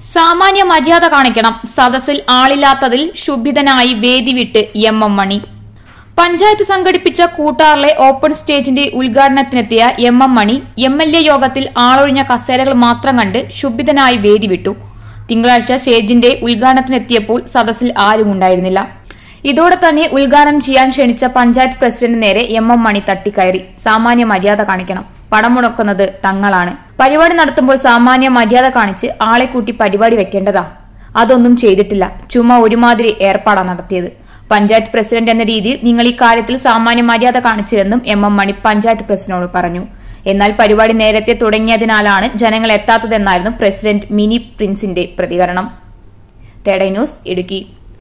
സാമാന്യ മര്യാദ കാണിക്കണം സദസ്സിൽ ആളില്ലാത്തതിൽ ശുഭിതനായി വേദി വിട്ട് എം എം മണി പഞ്ചായത്ത് സംഘടിപ്പിച്ച കൂട്ടാറിലെ ഓപ്പൺ സ്റ്റേജിന്റെ ഉദ്ഘാടനത്തിനെത്തിയ M M Mani M L A യോഗത്തിൽ ആളൊഴിഞ്ഞ കസേരകൾ മാത്രം കണ്ട് ശുഭിതനായി വേദി വിട്ടു തിങ്കളാഴ്ച സ്റ്റേജിന്റെ ഉദ്ഘാടനത്തിനെത്തിയപ്പോൾ സദസ്സിൽ ആരുമുണ്ടായിരുന്നില്ല ഇതോടെ തന്നെ ഉദ്ഘാടനം ചെയ്യാൻ ക്ഷണിച്ച പഞ്ചായത്ത് പ്രസിഡന്റ് നേരെ എം എം മണി തട്ടിക്കയറി സാമാന്യ മര്യാദ കാണിക്കണം പണം മുടക്കുന്നത് തങ്ങളാണ് പരിപാടി നടത്തുമ്പോൾ സാമാന്യ മര്യാദ കാണിച്ച് ആളെ കൂട്ടി പരിപാടി വെക്കേണ്ടതാ അതൊന്നും ചെയ്തിട്ടില്ല ചുമ ഒരുമാതിരി ഏർപ്പാടാണ് നടത്തിയത് പഞ്ചായത്ത് പ്രസിഡന്റ് എന്ന രീതിയിൽ നിങ്ങൾ ഈ കാര്യത്തിൽ സാമാന്യ മര്യാദ കാണിച്ചില്ലെന്നും എം എം മണി പഞ്ചായത്ത് പ്രസിഡന്റിനോട് പറഞ്ഞു എന്നാൽ പരിപാടി നേരത്തെ തുടങ്ങിയതിനാലാണ് ജനങ്ങൾ എത്താത്തതെന്നായിരുന്നു പ്രസിഡന്റ് മിനി പ്രിൻസിന്റെ പ്രതികരണം തേടൈ ന്യൂസ് ഇടുക്കി